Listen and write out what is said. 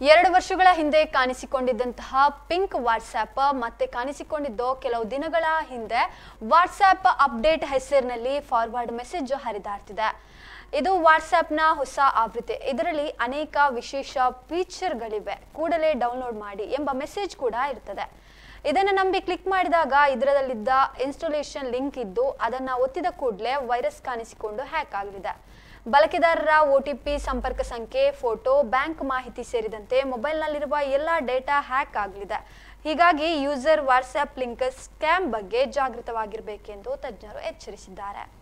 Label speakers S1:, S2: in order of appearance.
S1: ಎರಡು ವರ್ಷಗಳ ಹಿಂದೆ ಕಾಣಿಸಿಕೊಂಡಿದ್ದಂತಹ ಪಿಂಕ್ ವಾಟ್ಸ್ಆ್ಯಪ್ ಮತ್ತೆ ಕಾಣಿಸಿಕೊಂಡಿದ್ದು ಕೆಲವು ದಿನಗಳ ಹಿಂದೆ ವಾಟ್ಸ್ಆ್ಯಪ್ ಅಪ್ಡೇಟ್ ಹೆಸರಿನಲ್ಲಿ ಫಾರ್ವರ್ಡ್ ಮೆಸೇಜ್ ಹರಿದಾಡ್ತಿದೆ ಇದು ವಾಟ್ಸ್ಆ್ಯಪ್ನ ಹೊಸ ಆವೃತ್ತಿ ಇದರಲ್ಲಿ ಅನೇಕ ವಿಶೇಷ ಫೀಚರ್ಗಳಿವೆ ಕೂಡಲೇ ಡೌನ್ಲೋಡ್ ಮಾಡಿ ಎಂಬ ಮೆಸೇಜ್ ಕೂಡ ಇರ್ತದೆ ಇದನ್ನು ನಂಬಿ ಕ್ಲಿಕ್ ಮಾಡಿದಾಗ ಇದರಲ್ಲಿದ್ದ ಇನ್ಸ್ಟಾಲೇಷನ್ ಲಿಂಕ್ ಇದ್ದು ಅದನ್ನು ಒತ್ತಿದ ಕೂಡಲೇ ವೈರಸ್ ಕಾಣಿಸಿಕೊಂಡು ಹ್ಯಾಕ್ ಆಗಲಿದೆ ಬಳಕೆದಾರರ ಒ ಟಿ ಪಿ ಸಂಪರ್ಕ ಸಂಖ್ಯೆ ಫೋಟೋ ಬ್ಯಾಂಕ್ ಮಾಹಿತಿ ಸೇರಿದಂತೆ ಮೊಬೈಲ್ನಲ್ಲಿರುವ ಎಲ್ಲ ಡೇಟಾ ಹ್ಯಾಕ್ ಆಗಲಿದೆ ಹೀಗಾಗಿ ಯೂಸರ್ ವಾಟ್ಸ್ಆ್ಯಪ್ ಲಿಂಕ್ ಸ್ಕ್ಯಾಮ್ ಬಗ್ಗೆ ಜಾಗೃತವಾಗಿರಬೇಕೆಂದು ತಜ್ಞರು ಎಚ್ಚರಿಸಿದ್ದಾರೆ